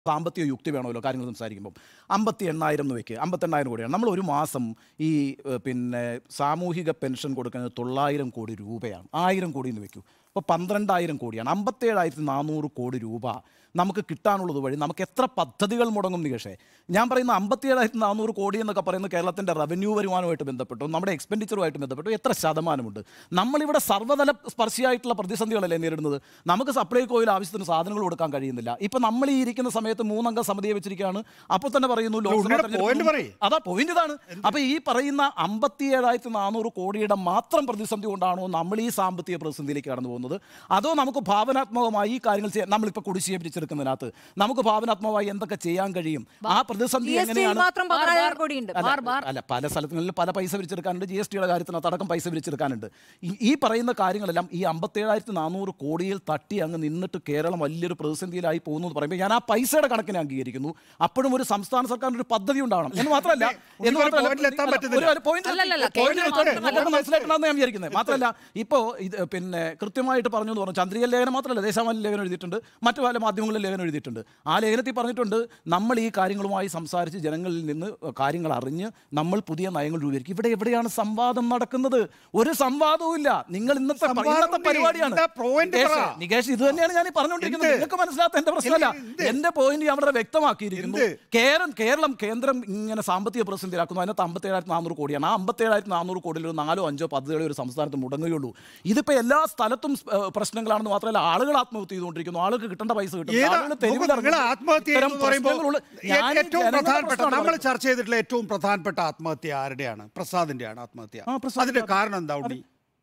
സാമ്പത്തിക യുക്തി വേണമല്ലോ കാര്യങ്ങൾ സംസാരിക്കുമ്പോൾ അമ്പത്തി എണ്ണായിരം എന്ന് വെക്കുക അമ്പത്തെണ്ണായിരം കോടിയാണ് നമ്മൾ ഒരു മാസം ഈ ഏഹ്, പിന്നെ സാമൂഹിക പെൻഷൻ കൊടുക്കുന്നത് തൊള്ളായിരം കോടി രൂപയാണ് ആയിരം കോടി എന്ന് വെക്കൂ അപ്പോൾ പന്ത്രണ്ടായിരം കോടിയാണ് അമ്പത്തേഴായിരത്തി നാനൂറ് കോടി രൂപ നമുക്ക് കിട്ടാനുള്ളത് വഴി നമുക്ക് എത്ര പദ്ധതികൾ മുടങ്ങും നികേഷേ ഞാൻ പറയുന്ന അമ്പത്തിയേഴായിരത്തി നാനൂറ് കോടി എന്നൊക്കെ പറയുന്നത് കേരളത്തിൻ്റെ റവന്യൂ വരുമാനവുമായിട്ട് ബന്ധപ്പെട്ടു നമ്മുടെ എക്സ്പെൻഡിച്ചറുമായിട്ട് ബന്ധപ്പെട്ടു എത്ര ശതമാനമുണ്ട് നമ്മളിവിടെ സർവ്വതല സ്പർശിയായിട്ടുള്ള പ്രതിസന്ധികളല്ലേ നേരിടുന്നത് നമുക്ക് സപ്ലൈകോയിൽ ആവശ്യത്തിന് സാധനങ്ങൾ കൊടുക്കാൻ കഴിയുന്നില്ല ഇപ്പം നമ്മൾ ഈ ഇരിക്കുന്ന സമയത്ത് മൂന്നംഗ സമിതിയെ വെച്ചിരിക്കുകയാണ് അപ്പോൾ തന്നെ പറയുന്നു ലോക്സഭാ ഉണ്ണിയുടെ തെരഞ്ഞെടുപ്പ് point പറയ്. അതാ പോയിന്റ് ഇതാണ് അപ്പൊ ഈ പറയുന്ന അമ്പത്തി ഏഴായിരത്തി നാനൂറ് കോടിയുടെ മാത്രം പ്രതിസന്ധി കൊണ്ടാണോ നമ്മൾ ഈ സാമ്പത്തിക പ്രതിസന്ധിയിലേക്ക് കടന്നു പോകുന്നത് അതോ നമുക്ക് ഭാവനാത്മകമായി ഈ കാര്യങ്ങൾ ചെയ്യാൻ നമ്മളിപ്പോൾ കുടിശ്ശിയെ പിടിച്ചെടുക്കുന്നതിനകത്ത് നമുക്ക് ഭാവനാത്മകമായി എന്തൊക്കെ ചെയ്യാൻ കഴിയും ആ പ്രതിസന്ധി ജി എസ് ടിയിൽ എങ്ങനെയാണ് മാത്രം പതിനായിരം കോടിയുണ്ട് അല്ല, അല്ല പല സ്ഥലങ്ങളിൽ പല പൈസ പിരിച്ചെടുക്കാനുണ്ട് ജി എസ് ടിയുടെ കാര്യത്തിനകത്ത് അടക്കം പൈസ പിരിച്ചെടുക്കാനുണ്ട് ഈ- ഈ പറയുന്ന കാര്യങ്ങളെല്ലാം ഈ അമ്പത്തേഴായിരത്തി നാനൂറ് കോടിയിൽ തട്ടി അങ്ങ് നിന്നിട്ട് കേരളം വലിയൊരു പ്രതിസന്ധിയിലായി പോകുന്നു എന്ന് പറയുമ്പോൾ ഞാൻ ആ പൈസയുടെ കണക്കിനെ അംഗീകരിക്കുന്നു അപ്പോഴും ഒരു സംസ്ഥാന സർക്കാരിന് ഒരു പദ്ധതി ഉണ്ടാവണം എന്ന് മാത്രമല്ല എന്ന് ഒരു മാത്രമല്ല പോയിന്റിൽ എത്താൻ അല്ല, പറ്റുന്നില്ല. ഒരു- ഒരു point ൽ- അല്ലല്ലല്ല, point ൽ കേന്ദ്രം എത്തട്ടെ. മാത്രമല്ല. അതൊക്കെ മനസ്സിലാക്കണമെന്ന് ഞാൻ വിചാരിക്കുന്നത് മാത്രമല്ല ഇപ്പോൾ ഇത് പിന്നെ കൃത്യമായിട്ട് പറഞ്ഞു എന്ന് പറഞ്ഞു ചന്ദ്രിക ലേഖനം മാത്രമല്ല ദേശാമാലി ലേഖനം എഴുതിയിട്ടുണ്ട് മറ്റു പല മാധ്യമങ്ങളിൽ ലേഖനം എഴുതിയിട്ടുണ്ട് ആ ലേഖനത്തിൽ പറഞ്ഞിട്ടുണ്ട് നമ്മൾ ഈ കാര്യങ്ങളുമായി സംസാരിച്ച് ജനങ്ങളിൽ നിന്ന് കാര്യങ്ങൾ അറിഞ്ഞ് നമ്മൾ പുതിയ നയങ്ങൾ രൂപീകരിക്കും ഇവിടെ എവിടെയാണ് സംവാദം നടക്കുന്നത് ഒരു സംവാദവും ഇല്ല നിങ്ങൾ ഇന്നത്തെ പ- സംവാദം ഇന്നത്തെ ഉണ്ട്. പരിപാടിയാണ് എന്താ point നികേഷ്, പറ. നികേഷ് ഇത് തന്നെയാണ് ഞാൻ ഈ പറഞ്ഞുകൊണ്ടിരിക്കുന്നത് എന്ത്? നിങ്ങൾക്ക് മനസ്സിലാത്ത എന്റെ പ്രശ്നമല്ല എന്ത്? എന്റെ പോയിന്റ് ഞാൻ വളരെ വ്യക്തമാക്കിയിരിക്കുന്നു എന്ത്? കേരളം കേരളം കേന്ദ്രം ഇങ്ങനെ സാമ്പത്തിക പ്രതിസന്ധിയിലാക്കുന്നു അതിനകത്ത് അമ്പത്തേഴായിരത്തി നാനൂറ് കോടിയാണ് ആ അമ്പത്തേഴായിരത്തി നാനൂറ് കോടിയിൽ ഒരു നാലോ അഞ്ചോ പദ്ധതികളെ ഒരു സംസ്ഥാനത്ത് മുടങ്ങുകയുള്ളൂ ഇതിപ്പോ എല്ലാ സ്ഥലത്തും ഏഹ്, പ്രശ്നങ്ങളാണെന്ന് മാത്രമല്ല ആളുകൾ ആത്മഹത്യ ചെയ്തുകൊണ്ടിരിക്കുന്നു ആളുകൾക്ക് കിട്ടേണ്ട പൈസ കിട്ടും ഏതാ ആളുകൾ തെരുവിൽ നിങ്ങൾ ഇറങ്ങുന്നു. ആത്മഹത്യ ഇത്തരം എന്ന് പറയുമ്പോൾ പ്രശ്നങ്ങളുള്ള- ഞാൻ ഈ ഏറ്റവും ജനങ്ങളുടെ പ്രധാനപ്പെട്ട പ്രശ്നമാണ് നമ്മൾ പറയുന്നത്. ചർച്ച ചെയ്തിട്ടുള്ള ഏറ്റവും പ്രധാനപ്പെട്ട ആത്മഹത്യ ആരുടെയാണ് പ്രസാദിന്റെയാണ് ആത്മഹത്യ ആ, പ്രസാദ് അതിന്റെ കാരണം എന്താ ഉണ്ണി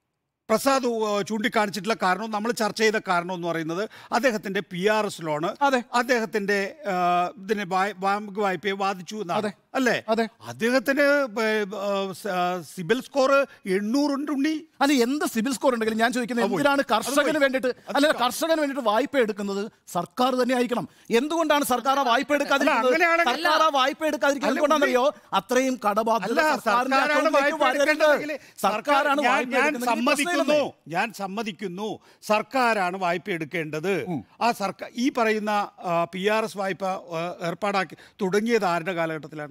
പ്രസാദ് ഏഹ്, ചൂണ്ടിക്കാണിച്ചിട്ടുള്ള കാരണവും നമ്മൾ ചർച്ച ചെയ്ത കാരണം എന്ന് പറയുന്നത് അദ്ദേഹത്തിന്റെ പി ആർ എസ് ലോണ് അതെ. അദ്ദേഹത്തിന്റെ ഏഹ്, ഇതിന് വായ്- ബാങ്ക് വായ്പയെ ബാധിച്ചു എന്നാണ് അതെ. അല്ലേ അതെ. അദ്ദേഹത്തിന് ഏഹ്, ഏഹ്, സ- സിബിൽ സ്കോർ എണ്ണൂറുണ്ട് ഉണ്ണി അല്ല എന്ത് സിബിൽ സ്കോർ ഉണ്ടെങ്കിലും ഞാൻ ചോദിക്കുന്നത് അത് പോയി. എന്തിനാണ് അത് കർഷകന് പോയി. വേണ്ടിയിട്ട് അത് അല്ല ക- കർഷകന് വേണ്ടിയിട്ട് വായ്പ എടുക്കുന്നത് സർക്കാർ തന്നെ ആയിരിക്കണം എന്തുകൊണ്ടാണ് സർക്കാർ ആ വായ്പ എടുക്കാതിരിക്കുന്നത് അങ്ങനെയാണെങ്കിൽ- സർക്കാർ ആ വായ്പ എടുക്കാതിരിക്കുന്നത് അല്ല, എന്തുകൊണ്ടാണെന്നറിയോ അത്രയും കടബാധ്യത അല്ല സർക്കാരിന്റെ സർക്കാരാണ് അക്കൗണ്ടിലേക്ക് വായ്പ വരരുത്. എടുക്കേണ്ടതെങ്കിൽ സർക്കാരാണ് ഞാൻ- വായ്പ ഞാൻ എടുക്കുന്നതെങ്കിൽ സമ്മതിക്കുന്നു പ്രശ്നമില്ലെന്നേ. ഞാൻ സമ്മതിക്കുന്നു സർക്കാരാണ് വായ്പ എടുക്കേണ്ടത് ആ സർക്കാർ ഈ പറയുന്ന പി ആർ എസ് വായ്പ ആ, ഏർപ്പാടാക്കി തുടങ്ങിയത് ആരുടെ കാലഘട്ടത്തിലാണ്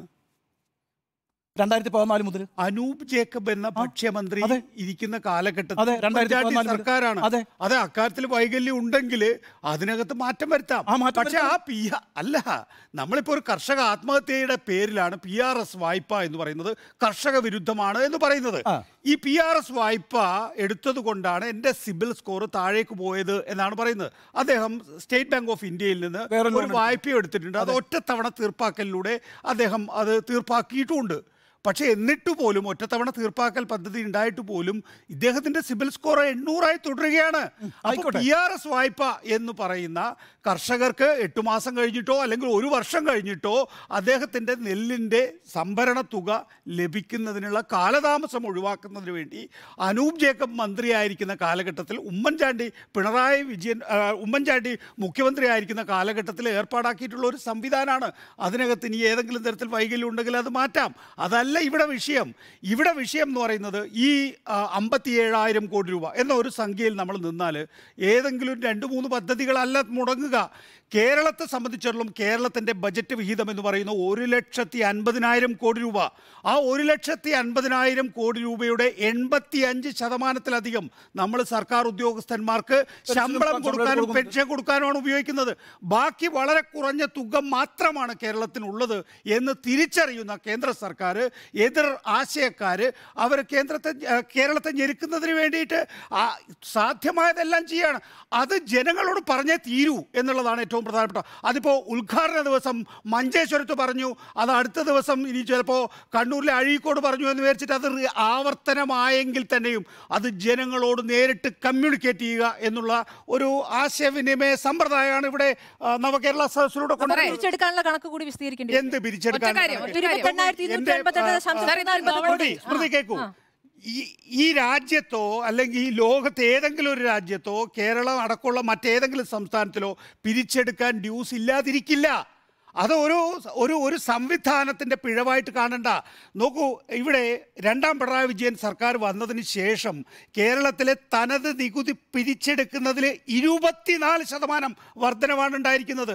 രണ്ടായിരത്തി പതിനാല് മുതൽ അനൂപ് ജേക്കബ് എന്ന ഭക്ഷ്യമന്ത്രി അതെ. ഇരിക്കുന്ന കാലഘട്ടത്തിൽ അതെ, രണ്ടായിരത്തി ഉമ്മൻചാണ്ടി പതിനാല് മുതൽ. സർക്കാരാണ് അതെ. അതെ അക്കാര്യത്തിൽ വൈകല്യം ഉണ്ടെങ്കിൽ അതിനകത്ത് മാറ്റം വരുത്താം ആ, മാറ്റം പക്ഷെ ആ പി അല്ല നമ്മളിപ്പോ ഒരു കർഷക ആത്മഹത്യയുടെ പേരിലാണ് പി ആർ എസ് വായ്പ എന്ന് പറയുന്നത് കർഷക വിരുദ്ധമാണ് എന്ന് പറയുന്നത് ആ. ഈ പി ആർ എസ് വായ്പ എടുത്തത് കൊണ്ടാണ് എൻ്റെ സിബിൽ സ്കോർ താഴേക്ക് പോയത് എന്നാണ് പറയുന്നത് അദ്ദേഹം സ്റ്റേറ്റ് ബാങ്ക് ഓഫ് ഇന്ത്യയിൽ നിന്ന് വേറെ ലോൺ ഒരു വായ്പ എടുത്തിട്ടുണ്ട് അത് ഒറ്റത്തവണ തീർപ്പാക്കലിലൂടെ അദ്ദേഹം അത് തീർപ്പാക്കിയിട്ടുമുണ്ട് പക്ഷേ എന്നിട്ട് പോലും ഒറ്റത്തവണ തീർപ്പാക്കൽ പദ്ധതി ഉണ്ടായിട്ട് പോലും ഇദ്ദേഹത്തിന്റെ സിബിൽ സ്കോർ എണ്ണൂറായി തുടരുകയാണ് അപ്പോൾ ആയിക്കോട്ടെ. പി ആർ എസ് വായ്പ എന്ന് പറയുന്ന കർഷകർക്ക് എട്ട് മാസം കഴിഞ്ഞിട്ടോ അല്ലെങ്കിൽ ഒരു വർഷം കഴിഞ്ഞിട്ടോ അദ്ദേഹത്തിന്റെ നെല്ലിന്റെ സംഭരണ തുക ലഭിക്കുന്നതിനുള്ള കാലതാമസം ഒഴിവാക്കുന്നതിന് വേണ്ടി അനൂപ് ജേക്കബ് മന്ത്രിയായിരിക്കുന്ന കാലഘട്ടത്തിൽ ഉമ്മൻചാണ്ടി പിണറായി വിജയൻ ആ, ഉമ്മൻചാണ്ടി മുഖ്യമന്ത്രി ആയിരിക്കുന്ന കാലഘട്ടത്തിൽ ഏർപ്പാടാക്കിയിട്ടുള്ള ഒരു സംവിധാനമാണ് അതിനകത്ത് ഇനി ഏതെങ്കിലും തരത്തിൽ വൈകല്യം ഉണ്ടെങ്കിൽ അത് മാറ്റാം അതല്ല ഇവിടെ വിഷയം ഇവിടെ വിഷയം എന്ന് പറയുന്നത് ഈ അമ്പത്തി ഏഴായിരം കോടി രൂപ എന്ന ഒരു സംഖ്യയിൽ നമ്മൾ നിന്നാൽ ഏതെങ്കിലും രണ്ട് മൂന്ന് പദ്ധതികളല്ല മുടങ്ങുക കേരളത്തെ സംബന്ധിച്ചിടത്തോളം കേരളത്തിൻ്റെ ബജറ്റ് വിഹിതം എന്ന് പറയുന്ന ഒരു ലക്ഷത്തി അൻപതിനായിരം കോടി രൂപ ആ ഒരു ലക്ഷത്തി അൻപതിനായിരം കോടി രൂപയുടെ എൺപത്തി അഞ്ച് ശതമാനത്തിലധികം നമ്മൾ സർക്കാർ ഉദ്യോഗസ്ഥന്മാർക്ക് ശമ്പളം കൊടുക്കാനും പെൻഷൻ കൊടുക്കാനുമാണ് ഉപയോഗിക്കുന്നത് ബാക്കി വളരെ കുറഞ്ഞ തുക മാത്രമാണ് കേരളത്തിനുള്ളത് എന്ന് തിരിച്ചറിയുന്ന കേന്ദ്ര സർക്കാർ എതിർ ആശയക്കാർ അവർ കേന്ദ്രത്തെ ഏഹ്, കേരളത്തെ ഞെരുക്കുന്നതിന് വേണ്ടിയിട്ട് ആ സാധ്യമായതെല്ലാം ചെയ്യാണ് അത് ജനങ്ങളോട് പറഞ്ഞേ തീരൂ എന്നുള്ളതാണ് ഏറ്റവും പ്രധാനപ്പെട്ട അതിപ്പോൾ ഉദ്ഘാടന ദിവസം മഞ്ചേശ്വരത്ത് പറഞ്ഞു അത് അടുത്ത ദിവസം ഇനി ചിലപ്പോൾ കണ്ണൂരിലെ അഴീക്കോട് പറഞ്ഞു എന്ന് വിചാരിച്ചിട്ട് അത് റി- ആവർത്തനമായെങ്കിൽ തന്നെയും അത് ജനങ്ങളോട് നേരിട്ട് കമ്മ്യൂണിക്കേറ്റ് ചെയ്യുക എന്നുള്ള ഒരു ആശയവിനിമയ സമ്പ്രദായമാണ് ഇവിടെ ആ, നവകേരള സദസ്സിലൂടെ നമുക്ക് കൊണ്ടുവരുന്നത് പിരിച്ചെടുക്കാനുള്ള കണക്ക് കൂടി വിശദീകരിക്കേണ്ടി എന്ത് പിരിച്ചെടുക്കാൻ ഒറ്റ കാര്യം, ഒറ്റ കാര്യം. ഇരുപത്തെണ്ണായിരത്തി ഇരുന്നൂറ്റി എന്റെ, എൺപത്തെട്ട് ആ, ദശാംശം ആ, ഒന്ന് അൻപത് കോടി. സ്മൃതി, സ്മൃതി കേൾക്കൂ ഈ ഈ രാജ്യത്തോ അല്ലെങ്കിൽ ഈ ലോകത്തെ ഏതെങ്കിലും ഒരു രാജ്യത്തോ കേരളം അടക്കമുള്ള മറ്റേതെങ്കിലും സംസ്ഥാനത്തിലോ പിരിച്ചെടുക്കാൻ ഡ്യൂസ് ഇല്ലാതിരിക്കില്ല അത് ഒരു ഒരു ഒരു സംവിധാനത്തിൻ്റെ പിഴവായിട്ട് കാണണ്ട നോക്കൂ ഇവിടെ രണ്ടാം പിണറായി വിജയൻ സർക്കാർ വന്നതിന് ശേഷം കേരളത്തിലെ തനത് നികുതി പിരിച്ചെടുക്കുന്നതിൽ ഇരുപത്തിനാല് ശതമാനം വർധനവാണ് ഉണ്ടായിരിക്കുന്നത്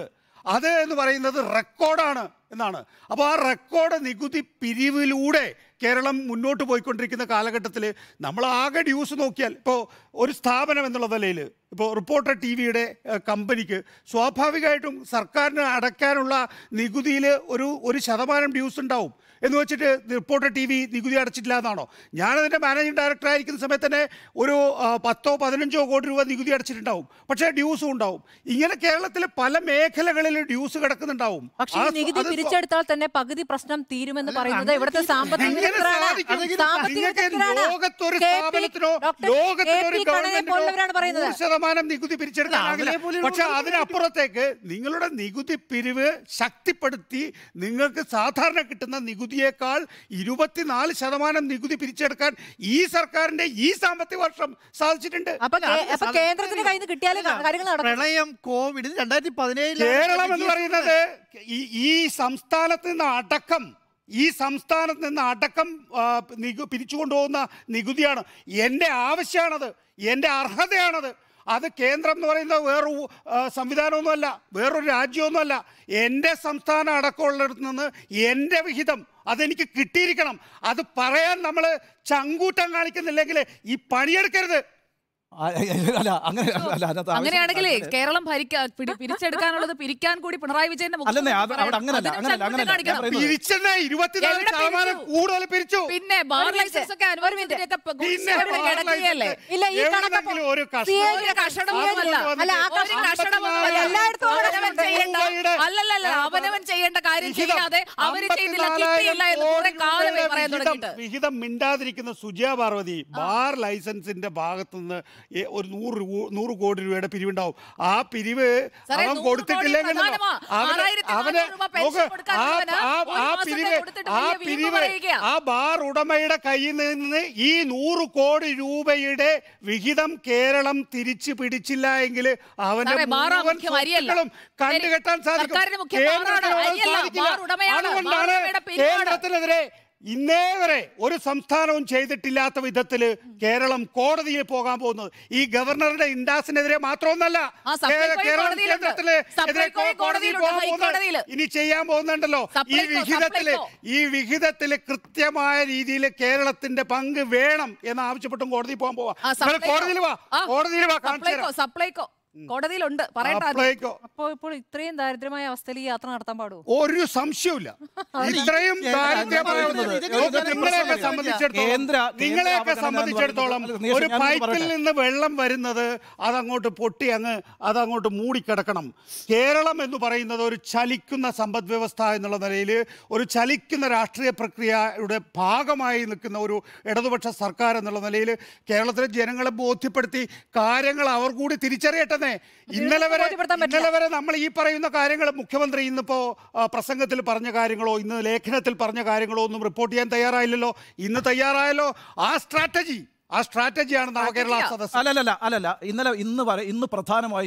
അത് എന്ന് പറയുന്നത് റെക്കോർഡാണ് എന്നാണ് അപ്പോൾ ആ റെക്കോർഡ് നികുതി പിരിവിലൂടെ കേരളം മുന്നോട്ട് പോയിക്കൊണ്ടിരിക്കുന്ന കാലഘട്ടത്തിൽ നമ്മൾ ആകെ ഡ്യൂസ് നോക്കിയാൽ ഇപ്പോൾ ഒരു സ്ഥാപനം എന്നുള്ള നിലയിൽ ഇപ്പോൾ റിപ്പോർട്ടർ ടി വിയുടെ കമ്പനിക്ക് സ്വാഭാവികമായിട്ടും സർക്കാരിന് അടയ്ക്കാനുള്ള നികുതിയിൽ ഒരു ഒരു ശതമാനം ഡ്യൂസ് ഉണ്ടാവും എന്ന് വെച്ചിട്ട് റിപ്പോർട്ടർ ടി വി നികുതി അടച്ചിട്ടില്ല എന്നാണോ ഞാനതിൻ്റെ മാനേജിംഗ് ഡയറക്ടർ ആയിരിക്കുന്ന സമയത്ത് തന്നെ ഒരു ആ, പത്തോ പതിനഞ്ചോ കോടി രൂപ നികുതി അടച്ചിട്ടുണ്ടാവും പക്ഷേ ഡ്യൂസും ഉണ്ടാവും ഇങ്ങനെ കേരളത്തിലെ പല മേഖലകളിൽ ഡ്യൂസ് കിടക്കുന്നുണ്ടാവും പക്ഷേ ആ ഈ സ്വ- നികുതി അത് സ്വ- പിരിച്ചെടുത്താൽ തന്നെ പകുതി പ്രശ്നം തീരുമെന്ന് പറയുന്നത് അങ്ങനെ ഇവിടുത്തെ സാമ്പത്തിക എങ്ങനെ വിദഗ്ധരാണ്. സാധിക്കും? സാമ്പത്തിക നിങ്ങൾക്ക് വിദഗ്ധരാണ്. ലോകത്തൊരു കെ പി- സ്ഥാപനത്തിനോ ഡോക്ടർ ലോകത്തിലൊരു കെ പി കണ്ണനെ പോലുള്ളവരാണ് പറയുന്നത് നൂറ് ശതമാനം നികുതി പിരിച്ചെടുക്കാനാകില്ല അവരെ പോലെയുള്ള പക്ഷെ അതിനപ്പുറത്തേക്ക് നിങ്ങളുടെ നികുതി പിരിവ് ശക്തിപ്പെടുത്തി നിങ്ങൾക്ക് സാധാരണ കിട്ടുന്ന നികുതിയേക്കാൾ ഇരുപത്തിനാല് ശതമാനം നികുതി പിരിച്ചെടുക്കാൻ ഈ സർക്കാരിന്റെ ഈ സാമ്പത്തിക വർഷം സാധിച്ചിട്ടുണ്ട് അപ്പൊ അല്ല, കേ- അതിന് അപ്പൊ സാധ- കേന്ദ്രത്തിന്റെ കയ്യിൽ നിന്ന് കിട്ടിയാലേ അല്ല, കാര്യങ്ങൾ നടക്കും പ്രളയം കോവിഡ് രണ്ടായിരത്തി പതിനേഴിൽ കേരളം എന്ന് പറയുന്നത് ഈ ഈ സംസ്ഥാനത്ത് നിന്ന് അടക്കം ഈ സംസ്ഥാനത്ത് നിന്ന് അടക്കം ആ, നികു പിരിച്ചുകൊണ്ടുപോകുന്ന നികുതിയാണ് എൻ്റെ ആവശ്യമാണത് എൻ്റെ അർഹതയാണത് അത് കേന്ദ്രം എന്ന് പറയുന്നത് വേറൊരു ആ, സംവിധാനമൊന്നുമല്ല വേറൊരു രാജ്യമൊന്നുമല്ല എൻ്റെ സംസ്ഥാനം അടക്കമുള്ളിടത്ത് നിന്ന് എൻ്റെ വിഹിതം അതെനിക്ക് കിട്ടിയിരിക്കണം അത് പറയാൻ നമ്മൾ ചങ്കൂറ്റം കാണിക്കുന്നില്ലെങ്കിൽ ഈ പണിയെടുക്കരുത് ആ, അല്ല അങ്ങനെ അല്ല അതിനകത്ത് ആവശ്യം- അങ്ങനെയാണെങ്കിലേ കേരളം ഭരിക്കാൻ പിടി- പിരിച്ചെടുക്കാനുള്ളത് പിരിക്കാൻ കൂടി പിണറായി വിജയന്റെ മുഖത്ത് അല്ലെന്നേ, അത് പറയണം. അവിടെ അങ്ങനല്ല, അതിനും അങ്ങനല്ല, ചങ്കൂറ്റം അങ്ങനല്ല. ഞാൻ കാണിക്കണം. പറയുന്നത് പിരിച്ചെന്നെ ഇരുപത്തിനാല് എവിടെ ശതമാനം പിരിച്ചു? കൂടുതൽ പിരിച്ചു പിന്നെ ബാർ ഒരു മിനിറ്റ്, ലൈസൻസ് ഒക്കെ അനുവദിച്ചതിന്റെയൊക്കെ പ- പിന്നെ ഇവിടെ കിടക്കുകയല്ലേ ഇല്ല ഈ കണക്ക് എവിടെയെങ്കിലും ഒരു കഷ്ണം സി എ ഒരു കഷണമൊന്നുമല്ല. അല്ല ആ ഒരു കഷണം കഷണമൊന്നുമല്ല. എല്ലായിടത്തും ഒരു അവനവൻ കഷണം ചെയ്യേണ്ട രൂപയുടെ അല്ലല്ലല്ല അവനവൻ ചെയ്യേണ്ട കാര്യം വിഹിതം ചെയ്യാതെ അവര് ചെയ്തില്ല അമ്പത്തിനാലായിരം കിട്ടിയില്ല എന്ന് കോടി കുറെ കാലമായി രൂപയുടെ പറയാൻ വിഹിതം- തുടങ്ങിയിട്ട് വിഹിതം മിണ്ടാതിരിക്കുന്ന സുജയ പാർവതി ബാർ ലൈസൻസിന്റെ ഭാഗത്തുനിന്ന് ഏ- ഒരു നൂറ് രൂ- നൂറ് കോടി രൂപയുടെ പിരിവുണ്ടാവും ആ പിരിവ് സാറേ, അവൻ നൂറ് കൊടുത്തിട്ടില്ലെങ്കിൽ കോടി പ്രധാനമാ. അവന് ആറായിരത്തി അവന് നാനൂറ് രൂപ പെൻഷൻ നോക്ക് കൊടുക്കാനുള്ളവന് ആ ഒരു ആ മാസത്തെ പിരിവ് കൊടുത്തിട്ട് ആ വലിയ വീമ്പ് പിരിവ് പറയുകയാ. ആ ബാർ ഉടമയുടെ കയ്യിൽ നിന്ന് ഈ നൂറ് കോടി രൂപയുടെ വിഹിതം കേരളം തിരിച്ചു പിടിച്ചില്ല എങ്കിൽ അവന്റെ സാറേ, ബാറാ മുഴുവൻ മുഖ്യം അരിയല്ല. സ്വത്തുക്കളും കണ്ടുകെട്ടാൻ ശരി, സാധിക്കും സർക്കാരിന് മുഖ്യം ബാറാണ്, കേന്ദ്രത്തിന് അത് അരിയല്ല, സാധിക്കില്ല. ബാർ ഉടമയാണ്, അതുകൊണ്ടാണ് ബാർ ഉടമയുടെ പിരിവാണ്. കേന്ദ്രത്തിനെതിരെ ഇന്നേ വരെ ഒരു സംസ്ഥാനവും ചെയ്തിട്ടില്ലാത്ത വിധത്തിൽ കേരളം കോടതിയിൽ പോകാൻ പോകുന്നത് ഈ ഗവർണറുടെ ഇൻഡാസിനെതിരെ മാത്രമൊന്നല്ല ആ, സപ്ലൈകോ കേ- കേരളം കോടതിയിലുണ്ട്. കേന്ദ്രത്തില് എതിരെ സപ്ലൈകോ കോടതിയിൽ കോടതിയിലുണ്ട്, പോകാൻ പോകുന്നത് ഹൈക്കോടതിയില്. ഇനി ചെയ്യാൻ പോകുന്നുണ്ടല്ലോ ഈ സപ്ലൈകോ, വിഹിതത്തില് സപ്ലൈകോ. ഈ വിഹിതത്തില് കൃത്യമായ രീതിയിൽ കേരളത്തിന്റെ പങ്ക് വേണം എന്ന് ആവശ്യപ്പെട്ടും കോടതിയിൽ പോകാൻ പോവാ ആ, നിങ്ങൾ സപ്ലൈകോ. കോടതിയിൽ വാ ആ, കോടതിയിൽ വാ കാണിച്ചു സപ്ലൈകോ തരാം. സപ്ലൈകോ കോടതിയിലുണ്ട് പറയട്ടെ അത്. സപ്ലൈകോ അപ്പോ ഇപ്പോൾ ഇത്രയും ദാരിദ്ര്യമായ അവസ്ഥയിൽ ഈ യാത്ര നടത്താൻ പാടുമോ ഒരു സംശയവുമില്ല ഇത്രയും കേന്ദ്ര- ദാരിദ്ര്യമായ ഇത് ഒരു- ഇതൊക്കെ നോക്ക് ഒരു നിങ്ങളെയൊക്കെ പ്രശ്നമില്ല. സംബന്ധിച്ചിടത്തോളം കേന്ദ്ര- കേന്ദ്ര നിങ്ങളെയൊക്കെ അവഗണന എന്ന് സംബന്ധിച്ചിടത്തോളം പറയുന്നത് നികേഷ്, ഒരു ഞാനൊന്ന് പൈപ്പിൽ പറയട്ടെ. നിന്ന് വെള്ളം വരുന്നത് അതങ്ങോട്ട് പൊട്ടി അങ്ങ് അതങ്ങോട്ട് മൂടിക്കിടക്കണം കേരളം എന്ന് പറയുന്നത് ഒരു ചലിക്കുന്ന സമ്പദ് വ്യവസ്ഥ എന്നുള്ള നിലയിൽ ഒരു ചലിക്കുന്ന രാഷ്ട്രീയ പ്രക്രിയയുടെ ഭാഗമായി നിൽക്കുന്ന ഒരു ഇടതുപക്ഷ സർക്കാർ എന്നുള്ള നിലയിൽ കേരളത്തിലെ ജനങ്ങളെ ബോധ്യപ്പെടുത്തി കാര്യങ്ങൾ അവർ കൂടി തിരിച്ചറിയട്ടെ ഇന്നലെ വരെ ബോധ്യപ്പെടുത്താൻ പറ്റില്ല. ഇന്നലെ വരെ നമ്മൾ ഈ പറയുന്ന കാര്യങ്ങൾ മുഖ്യമന്ത്രി ഇന്നിപ്പോ ആ, പ്രസംഗത്തിൽ പറഞ്ഞ കാര്യങ്ങളോ ഇന്ന് ലേഖനത്തിൽ പറഞ്ഞ കാര്യങ്ങളോ ഒന്നും റിപ്പോർട്ട് ചെയ്യാൻ തയ്യാറായില്ലല്ലോ ഇന്ന് തയ്യാറായല്ലോ ആ സ്ട്രാറ്റജി ആ സ്ട്രാറ്റജിയാണ് നവകേരള സദസ്സ് അല്ലല്ല അല്ലല്ല ഇന്നലെ ഇന്ന് വരെ ഇന്ന് പ്രധാനമായും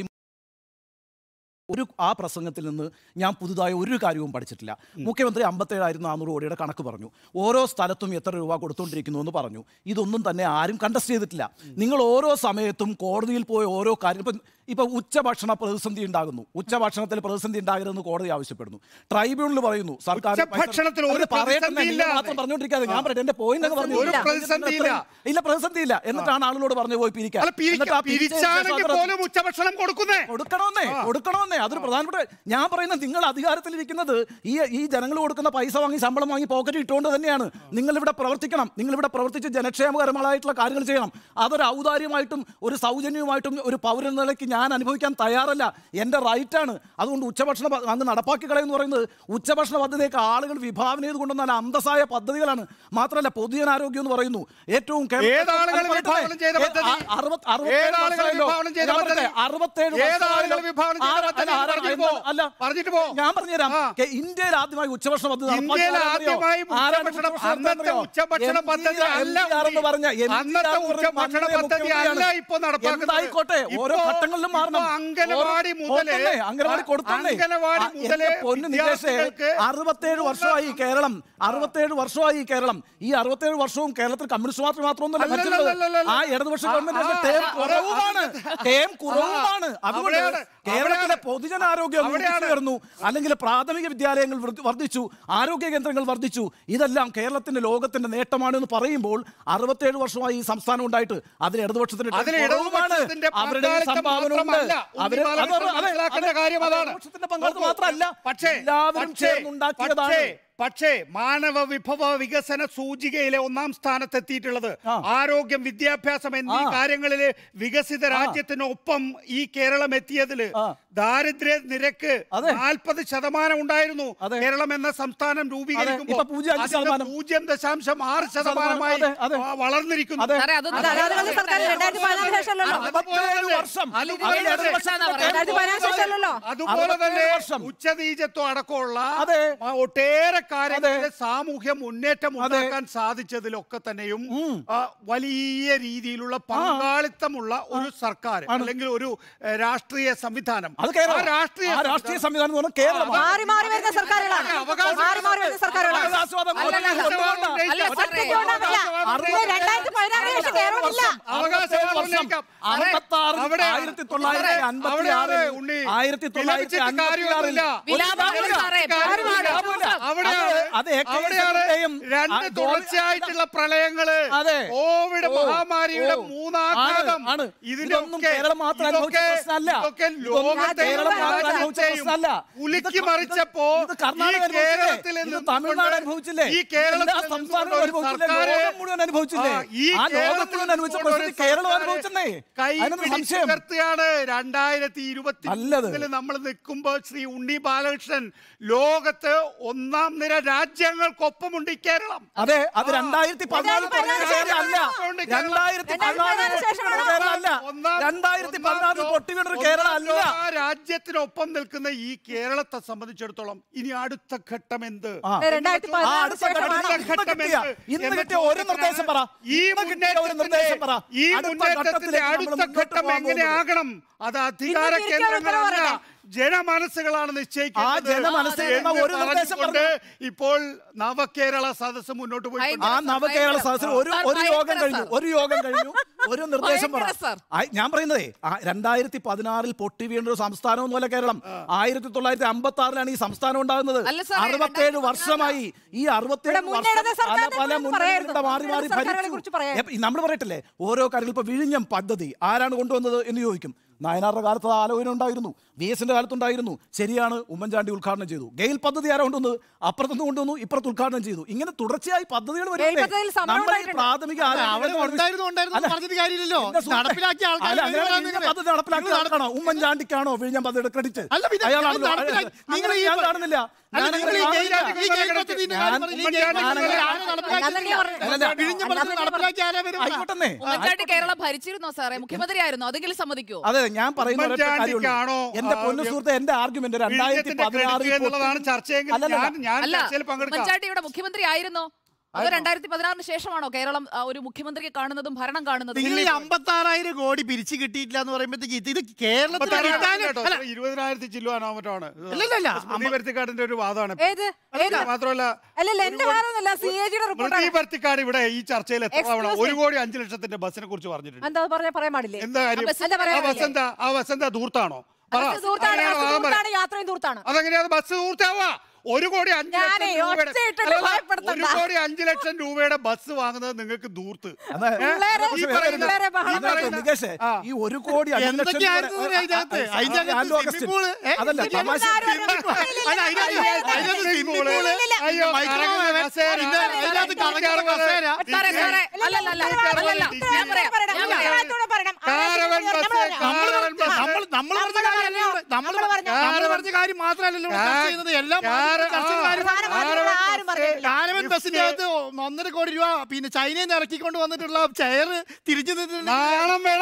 ഒരു ആ പ്രസംഗത്തിൽ നിന്ന് ഞാൻ പുതുതായി ഒരു കാര്യവും പഠിച്ചിട്ടില്ല മുഖ്യമന്ത്രി അമ്പത്തേഴായിരം നാനൂറ് കോടിയുടെ കണക്ക് പറഞ്ഞു ഓരോ സ്ഥലത്തും എത്ര രൂപ കൊടുത്തുകൊണ്ടിരിക്കുന്നു എന്ന് പറഞ്ഞു ഇതൊന്നും തന്നെ ആരും കണ്ടസ്റ്റ് ചെയ്തിട്ടില്ല നിങ്ങൾ ഓരോ സമയത്തും കോടതിയിൽ പോയി ഓരോ കാര്യം ഇപ്പം ഇപ്പൊ ഉച്ചഭക്ഷണ പ്രതിസന്ധി ഉണ്ടാകുന്നു ഉച്ചഭക്ഷണത്തിൽ പ്രതിസന്ധി ഉണ്ടാകരുതെന്ന് കോടതി ആവശ്യപ്പെടുന്നു ട്രൈബ്യൂണൽ പറയുന്നു സർക്കാർ ഉച്ചഭക്ഷണത്തിൽ ഒരു അത് പറയട്ടെ, പ്രതിസന്ധിയില്ല. നിങ്ങൾ മാത്രം പറഞ്ഞുകൊണ്ടിരിക്കാതെ ഞാൻ പറയട്ടെ എന്റെ പോയിന്റ് അങ്ങ് പറഞ്ഞു ഒരു പ്രതിസന്ധിയില്ല. ഇല്ല പ്രതിസന്ധിയില്ല എന്നിട്ടാണ് ആളുകളോട് പറഞ്ഞു പോയി പിരിക്കാൻ അല്ല പിരിക്ക- എന്നിട്ട് ആ പിരിച്ച പിരിച്ചാണെങ്കിൽ ശേഷം അത് പോലും ഉച്ചഭക്ഷണം കൊടുക്കുന്നേ കൊടുക്കണമെന്നേ കൊടുക്കണമെന്നേ അതൊരു പ്രധാനപ്പെട്ട ഞാൻ പറയുന്നത് നിങ്ങൾ അധികാരത്തിലിരിക്കുന്നത് ഈ ഈ ജനങ്ങൾ കൊടുക്കുന്ന പൈസ വാങ്ങി ശമ്പളം വാങ്ങി പോക്കറ്റ് ഇട്ടുകൊണ്ട് തന്നെയാണ് നിങ്ങൾ ഇവിടെ പ്രവർത്തിക്കണം നിങ്ങൾ ഇവിടെ പ്രവർത്തിച്ച് ജനക്ഷേമകരമായിട്ടുള്ള കാര്യങ്ങൾ ചെയ്യണം അതൊരു ഔദാര്യമായിട്ടും ഒരു സൗജന്യവുമായിട്ടും ഒരു പൗരൻ എന്ന നിലയ്ക്ക് ഞാൻ അനുഭവിക്കാൻ തയ്യാറല്ല എൻ്റെ റൈറ്റാണ് അതുകൊണ്ട് ഉച്ചഭക്ഷണ പ- അങ്ങ് നടപ്പാക്കി കളയെന്ന് പറയുന്നത് ഉച്ചഭക്ഷണ പദ്ധതിയൊക്കെ ആളുകൾ വിഭാവന ചെയ്ത് കൊണ്ടുവന്ന അന്തസ്സായ പദ്ധതികളാണ് മാത്രമല്ല പൊതുജനാരോഗ്യം എന്ന് പറയുന്നു ഏറ്റവും കേന്ദ്ര- ഏതാളുകൾ അത് പറയട്ടെ. വിഭാവനം ചെയ്ത ഏ- പദ്ധതി? ആ- അറുപത്- അറുപത്തേഴ് ഏതാളുകൾ വർഷമായല്ലോ. വിഭാവനം ചെയ്ത ഞാൻ പറയട്ടെ, പദ്ധതി? അറുപത്തേഴ് ഏതാളുകൾ വർഷമായല്ലോ. വിഭാവനം ചെയ്ത ആരാ- പദ്ധതി? അല്ല, ആരാ- പറഞ്ഞിട്ട് പോ. അല്ല പറഞ്ഞിട്ട് പോ. ഞാൻ പറഞ്ഞുതരാം ആ. കെ- ഇന്ത്യയിൽ ആദ്യമായി ഉച്ചഭക്ഷണ പദ്ധതി ഇന്ത്യയിൽ നടപ്പാക്കിയത് ആദ്യമായി ആരാണ്? ആരാണ് ഉച്ചഭക്ഷണ ഉച്ചഭക്ഷണം അന്നത്തെ നടത്തിയോ? ഉച്ചഭക്ഷണ എം. പദ്ധതി ജി. അല്ല എം. ജി. ആർ എന്ന് പറഞ്ഞ എം. ജി. അന്നത്തെ ആർ എന്ന് പറഞ്ഞ ഉച്ചഭക്ഷണ മന്ത്രി പദ്ധതി മുഖ്യമന്ത്രിയാണ്. അല്ല ഇപ്പൊ നടപ്പാക്കുന്നത്. എന്തായിക്കോട്ടെ ഓരോ ഇപ്പോ ഘട്ടങ്ങളിലും എന്തെങ്കിലും മാറണം ഇപ്പൊ അംഗനവാടി ഓരോ- മുതല് കൊടുത്തന്നേ, അംഗനവാടി കൊടുത്തന്നേ അംഗനവാടി ആ, മുതല് എന്റെ പൊന്ന് നികേഷേ വിദ്യാർത്ഥികൾക്ക് അറുപത്തേഴ് വർഷമായി ഈ കേരളം അറുപത്തേഴ് വർഷമായി ഈ കേരളം ഈ അറുപത്തേഴ് വർഷവും കേരളത്തിൽ കമ്മ്യൂണിസ്റ്റ് പാർട്ടി മാത്രമൊന്നുമല്ല ഭരിച്ചിട്ടുള്ളത് അല്ലല്ലല്ലല്ല. ആ ഇടതുപക്ഷ ആ, ഗവൺമെന്റ് ആ, ടേം ആ, കുറവുമാണ് ടേം കുറവുമാണ് അതുകൊണ്ട് അവിടെയാണ്, കേരളത്തിലെ അവിടെയാണ്. പൊതുജനാരോഗ്യം അവിടെയാണ്. ഉയർന്നു അല്ലെങ്കിൽ പ്രാഥമിക വിദ്യാലയങ്ങൾ വൃ- വർദ്ധിച്ചു ആരോഗ്യ കേന്ദ്രങ്ങൾ വർദ്ധിച്ചു ഇതെല്ലാം കേരളത്തിന്റെ ലോകത്തിന്റെ നേട്ടമാണ് എന്ന് പറയുമ്പോൾ അറുപത്തേഴ് വർഷമായി ഈ സംസ്ഥാനം ഉണ്ടായിട്ട് അതിൽ ഇടതുപക്ഷത്തിന്റെ അതിൽ കുറവുമാണ് ഇടതുപക്ഷത്തിന്റെ അവരുടെ പങ്കാളിത്തം സംഭാവന ഉണ്ട് മാത്രമല്ല. അവര് ഉണ്ണി അത് ബാലകൃഷ്ണൻ അതെ, മനസ്സിലാക്കേണ്ട അതെ, കാര്യം അത് അതാണ്. ഇടതുപക്ഷത്തിന്റെ പങ്കാളിത്തം നോക്കൂ, മാത്രമല്ല പക്ഷേ എല്ലാവരും പക്ഷേ, ചേർന്നുണ്ടാക്കിയതാണ് പക്ഷേ, പക്ഷേ മാനവ വിഭവ വികസന സൂചികയിലെ ഒന്നാം സ്ഥാനത്തെത്തിയിട്ടുള്ളത് ആ. ആരോഗ്യം വിദ്യാഭ്യാസം എന്നീ ആ. കാര്യങ്ങളില് വികസിത രാജ്യത്തിനൊപ്പം ഈ കേരളം എത്തിയതില് ആ. ദാരിദ്ര്യ നിരക്ക് അതെ. നാൽപ്പത് ശതമാനം ഉണ്ടായിരുന്നു അതെ. കേരളം എന്ന സംസ്ഥാനം ഇപ്പൊ രൂപീകരിക്കുമ്പോൾ പൂജ്യം അഞ്ച് അതിന്റെ ശതമാനം. പൂജ്യം ദശാംശം ആറ് ശതമാനമായി അതെ, അതെ. ആ, വളർന്നിരിക്കുന്നു അതെ. സാറേ, അതൊന്നും അത് അനാഥകളുടെ സർക്കാർ രണ്ടായിരത്തി പതിനാല് ശേഷമല്ലല്ലോ അറുപത്തേഴ് വർഷം അതുപോലെ അതിൽ തന്നെ ഇടതുപക്ഷത്തിന്റെ ടേം രണ്ടായിരത്തി പതിനാല് ശേഷമല്ലല്ലോ അതുപോലെ അറുപത്തേഴ് തന്നെ വർഷം. ഉച്ചനീചത്വം അടക്കമുള്ള അതെ. ആ, ഒട്ടേറെ കാര്യങ്ങളിൽ സാമൂഹ്യ മുന്നേറ്റം ഉണ്ടാക്കാൻ സാധിച്ചതിലൊക്കെ തന്നെയും ആ, വലിയ രീതിയിലുള്ള പങ്കാളിത്തമുള്ള ഒരു സർക്കാർ അല്ലെങ്കിൽ ഒരു ഏ, രാഷ്ട്രീയ സംവിധാനം അത് കേരളം ആ രാഷ്ട്രീയ ആ രാഷ്ട്രീയ സംവിധാനം എന്ന് പറഞ്ഞാൽ കേരളമാണ് മാറി മാറി വരുന്ന സർക്കാരുകളാണ് അവകാശം- മാറി മാറി വരുന്ന സർക്കാരുകളാണ് അവകാശവാദം അല്ലല്ല, കൊണ്ടുപോകണ്ട. അല്ല, സാറേ. ഒറ്റയ്ക്കൊണ്ടാവില്ല. ഇത് രണ്ടായിരത്തി പതിനാറിന് ശേഷം കേരളമില്ല അവകാശവാദം ഉന്നയിക്കാം. അറുപത്താറ് അവിടെ- ആയിരത്തി തൊള്ളായിരത്തി അൻപത്തി അവിടെയാണ് ആറിൽ ഉണ്ണി. ആയിരത്തി തൊള്ളായിരത്തി വിലപിച്ചിട്ട് അൻപത്തി ആറിൽ കാര്യമൊന്നുമില്ല. വിലാപമില്ല സാറേ, കാര്യമില്ല. കാര്യമില്ല. അവിടെയാണ് അത് AK അവിടെയാണ് യും, രണ്ട് ആ, ഗോവ- തുടർച്ചയായിട്ടുള്ള പ്രളയങ്ങള് അതെ. കോവിഡ് ഓ, മഹാമാരിയുടെ ഓ. മൂന്നാഘാതം ആണ്, ആണ്. ഇതിനൊക്കെ- ഇതൊന്നും കേരളം മാത്രം അനുഭവിച്ച ഇതൊക്കെ- പ്രശ്നമല്ല. ഇതൊക്കെ ഇതൊന്നും ലോകത്തെ കേരളം മാത്രം അനുഭവിച്ച രാജ്യത്തെയും പ്രശ്നമല്ല. ഉലുക്കി ഇത് മറിച്ചപ്പോ ഇത് കർണാടക ഈ അനുഭവിച്ചില്ലേ? കേരളത്തിൽ ഇത് നിന്നുകൊണ്ട് തമിഴ്നാട് അനുഭവിച്ചില്ലേ ഈ കേരളത്തിൽ എല്ലാ സംസ്ഥാനങ്ങളും നിന്നുകൊണ്ട് അനുഭവിച്ചില്ലേ സർക്കാര് ലോകം മുഴുവൻ അനുഭവിച്ചില്ലേ ആ, ഈ ആ ലോകം കേരളത്തിൽ മുഴുവൻ അനുഭവിച്ച നിന്നുകൊണ്ട് പ്രശ്നത്തിൽ കേരളം സർക്കാര് അനുഭവിച്ചെന്നേ കൈ അതിനൊന്നും സംശയം പിടിച്ചുയർത്തുകയാണ് രണ്ടായിരത്തി ഇരുപത്തി നല്ലത്. നമ്മൾ നിൽക്കുമ്പോൾ ശ്രീ ഉണ്ണി ബാലകൃഷ്ണൻ ലോകത്ത് ഒന്നാം നിര രാജ്യങ്ങൾക്കൊപ്പമുണ്ട് ഈ കേരളം അതെ അത് രണ്ടായിരത്തി പതിനാല് രണ്ടായിരത്തി കേരളം അല്ല പതിനാല് രണ്ടായിരത്തി രണ്ടായിരത്തി പതിനാല് പതിനാല് ശേഷമാണ് കേരളം അല്ല ഒന്നാം- രണ്ടായിരത്തി ഒന്നാം പതിനാല് ലോ- പൊട്ടി വീണൊരു ഒന്നാം കേരളം അല്ല ലോക രാജ്യത്തിനൊപ്പം നിൽക്കുന്ന ഈ കേരളത്തെ സംബന്ധിച്ചിടത്തോളം ഇനി അടുത്ത ഘട്ടം എന്ത് ആ. രണ്ടായിരത്തി ആ പതിനാല് അടുത്ത ഘട്ടത്തിൽ ശേഷമാണ് ഇന്ന് കിട്ടിയ ഇന്ന് എന്ന കിട്ടിയ ഒരു നിർദ്ദേശം പറ ഈ ഇന്ന് കിട്ടിയ ഒരു നിർദ്ദേശം പറ മുന്നേറ്റത്തിന്റെ ഈ അടുത്ത മുന്നേറ്റത്തിന്റെ ഘട്ടത്തിലേക്ക് നമ്മൾ അടുത്ത മുന്നോട്ട് ഘട്ടം പോകാൻ പോകുന്നത്. എങ്ങനെയാകണം അത് അധികാര ഇന്ന് തിരിക്കാൻ ഉത്തരവ് കേന്ദ്രങ്ങളല്ല പറയട്ടെ. ജനമനസ്സുകളാണ് നിശ്ചയിക്കുന്നത് ആ ജനമനസ്സിൽ എന്ന് നിന്ന് ഒരു നിർദ്ദേശം പറഞ്ഞുകൊണ്ട് ഇപ്പോൾ നവകേരള സദസ്സ് മുന്നോട്ട് പോയി ആ നവകേരള സദസ്സിൽ ഒരു സാർ, ഒരു യോഗം ഭയങ്കര കഴിഞ്ഞു സാർ. ഒരു യോഗം കഴിഞ്ഞു ഒരു നിർദ്ദേശം പറ ഭയങ്കര സാർ. ആ, ഞാൻ പറയുന്നതേ ആ, രണ്ടായിരത്തി പതിനാറിൽ പൊട്ടി വീണ ഒരു സംസ്ഥാനമൊന്നുമല്ല കേരളം ആയിരത്തി തൊള്ളായിരത്തി അമ്പത്തി ആറിലാണ് ഈ സംസ്ഥാനം ഉണ്ടാകുന്നത് അല്ല സാറേ, അറുപത്തേഴ് രണ്ടായിരത്തി വർഷമായി ഈ അറുപത്തേഴ് ഇവിടെ മുന്നേറുന്ന വർഷം പല സർക്കാരിനെ പല കുറിച്ച് മുന്നണികളുടെ പറയായിരുന്നു. മാറി മാറി സർക്കാരുകളെ കുറിച്ച് പറയായിരുന്നു. നമ്മൾ പറയട്ടില്ലേ ഓരോ കാര്യങ്ങൾ ഇപ്പൊ വിഴിഞ്ഞം പദ്ധതി ആരാണ് കൊണ്ടുവന്നത് എന്ന് ചോദിക്കും നായനാറുടെ കാലത്ത് ആ ആലോചന ഉണ്ടായിരുന്നു വി എസിന്റെ കാലത്തുണ്ടായിരുന്നു ശരിയാണ് ഉമ്മൻചാണ്ടി ഉദ്ഘാടനം ചെയ്തു ഗെയിൽ പദ്ധതി ആരാ കൊണ്ടുവന്നത് അപ്പുറത്തുനിന്ന് കൊണ്ടുവന്നു ഇപ്പുറത്ത് ഉദ്ഘാടനം ചെയ്തു ഇങ്ങനെ തുടർച്ചയായി പദ്ധതികൾ ഗെയിൽ വരുന്നില്ലേ? പദ്ധതിയിൽ സമരം നമ്മുടെ ഈ ഉണ്ടായിട്ടുണ്ട്. പ്രാഥമിക ആരോഗ്യ അവിടെ കേന്ദ്രം ഉണ്ടായിരുന്നു ഉണ്ടായിരുന്നു അല്ല, പറഞ്ഞിട്ട് കാര്യമില്ലല്ലോ എന്റെ സുഹൃത്തേ, നടപ്പിലാക്കിയ ആൾക്കാർ അല്ല, അങ്ങനെ നിങ്ങളാണ് വിഴിഞ്ഞം നിങ്ങള്. പദ്ധതി നടപ്പിലാക്കിയ നിങ്ങൾ ആൾക്കാണോ ഉമ്മൻചാണ്ടിക്കാണോ വിഴിഞ്ഞം പദ്ധതിയുടെ ക്രെഡിറ്റ് അല്ല, പിന്നെ അയാളാണല്ലോ നടപ്പിലാക്കി- നിങ്ങൾ അങ്ങനെ ഈ ഞാൻ പ- കാണുന്നില്ല അല്ല, ഞാൻ നിങ്ങൾ അങ്ങനെ ഈ കാണുന്നില്ല. ഗെയിൽ- ഈ ഗെയിൽ പദ്ധതിന്റെ കാര്യം പറഞ്ഞ് ഈ ഗെയിൽ പദ്ധതി ആരാണ് നടപ്പിലാക്കിയത്? അല്ലല്ല, വിഴിഞ്ഞ പദ്ധതി നടപ്പിലാക്കിയ ആരാ വരുന്നത്? ആയിക്കോട്ടെ ഉമ്മൻചാണ്ടി കേരളം ഭരിച്ചിരുന്നോ സാറേ മുഖ്യമന്ത്രിയായിരുന്നു അതെങ്കിലും സമ്മതിക്കോ അതെ ഞാൻ പറയുന്ന ഒരൊറ്റ കാര്യമുള്ളൂ. ഉമ്മൻചാണ്ടിക്കാണോ, എന്റെ ആ, പൊന്നു സുഹൃത്തെ എന്റെ ആർഗ്യുമെന്റ് രണ്ടായിരത്തി വിഴിഞ്ഞത്തിന്റെ പതിനാറിൽ credit എന്നുള്ളതാണ് ചർച്ചയെങ്കിൽ അല്ലല്ല. ഞാൻ ഞാൻ അല്ല ചർച്ചയിൽ പങ്കെടുക്കാം ഉമ്മൻചാണ്ടി ഇവിടെ മുഖ്യമന്ത്രി ആയിരുന്നോ അതോ രണ്ടായിരത്തി പതിനാറിന് ശേഷമാണോ കേരളം ആ, ഒരു മുഖ്യമന്ത്രിയെ കാണുന്നതും ഭരണം കാണുന്നതും നിങ്ങൾ ഈ അമ്പത്തി ആറായിരം കോടി പിരിച്ചു കിട്ടിയിട്ടില്ല എന്ന് പറയുമ്പോഴത്തേക്ക് ഇത് ഇത് കേരളത്തിൽ അമ്പത്താറായിരം കിട്ടാൻ- കേട്ടോ, അല്ല, ഇരുപതിനായിരത്തി ചില്ലുവാനോ മറ്റാണ് ഇല്ലല്ല, സ്മൃതി പരുത്തിക്കാടിന്റെ ഒരു വാദമാണ് ഏത് ഏത് മാത്രമല്ല അല്ലല്ല എന്റെ വേറൊന്നുമല്ല സി എ ജിയുടെ സ്മൃതി റിപ്പോർട്ടാണ് പരുത്തിക്കാട് ഇവിടെ ഈ ചർച്ചയിൽ എത്ര തവണ Excuse ഒരു me. കോടി അഞ്ചു ലക്ഷത്തിന്റെ ബസ്സിനെ കുറിച്ച് പറഞ്ഞിട്ടുണ്ട് എന്താ പറഞ്ഞ പറയാൻ പാടില്ലേ എന്താ കാര്യം ബസ് എന്താ ആ പറയാൻ ബസ് എന്താ ആ ബസ് എന്താ ദൂർത്താണോ പറ ബസ് ദൂർത്താണ് അങ്ങനെയാണ് ബസ് വാദം പറ. ദൂർത്താണ് യാത്രയും ദൂർത്താണ് അതെങ്ങനെയാ ബസ് ദൂർത്താവാ ഒരു കോടി അഞ്ച് ലക്ഷം ഞാനേ രൂപയുടെ ഒച്ചയിട്ടിട്ട് അല്ലല്ല, ഭയപ്പെടുത്തണ്ട. ഒരു കോടി അഞ്ചു ലക്ഷം രൂപയുടെ ബസ് വാങ്ങുന്നത് നിങ്ങൾക്ക് ദൂർത്ത് അതെ. പിള്ളേരെ- ഈ പറയുന്ന- പിള്ളേരെ ബഹളം ഈ പറയുന്ന- വെക്കുന്നത്. നികേഷേ, ആ. ഈ ഒരു കോടി അഞ്ച് ലക്ഷം എന്തൊക്കെയായിരുന്നു രൂപയുടെ- ഇതിനകത്ത്? ആ, ആ, അതിന്റെ അകത്ത് ആൻഡ്രൂ swimming അഗസ്റ്റിൻ. pool, ഏ? അതല്ല ഇതിൽ തമാശ ആരും ഒരു അല്ല, അതിനകത്ത് അതിനകത്ത് swimming pool, അയ്യോ, micro കറങ്ങുന്ന oven, കസേര, പിന്നെ അതിനകത്ത് കറങ്ങുന്ന കസേര. സാറേ സാറേ അല്ലല്ല അല്ല അല്ലല്ല ഞാൻ പറയാം ഞാൻ പറയാം കാരവൻ ബസ് നമ്മൾ കാരവൻ പറഞ്ഞ- ബസ് നമ്മൾ നമ്മൾ പറഞ്ഞ കാര്യമല്ലല്ലോ ഇവിടെ. നമ്മൾ നമ്മള് പറഞ്ഞ പറഞ്ഞ- നമ്മൾ പറഞ്ഞ കാര്യം മാത്രമല്ലല്ലോ ഇവിടെ ചർച്ച ചെയ്യുന്നത് എല്ലാം കാര- ചർച്ച ചെയ്യുന്ന ആ. കാര്യം പ്രധാന മാധ്യമങ്ങൾ ആരും പറഞ്ഞിട്ടില്ല കാരവൻ ബസിന്റെ അകത്ത് ഒന്നര കോടി രൂപ പിന്നെ ചൈനയിൽ നിന്ന് ഇറക്കിക്കൊണ്ട് വന്നിട്ടുള്ള ചെയർ തിരിച്ചു നിന്നിട്ടുണ്ട് നാണം വേണം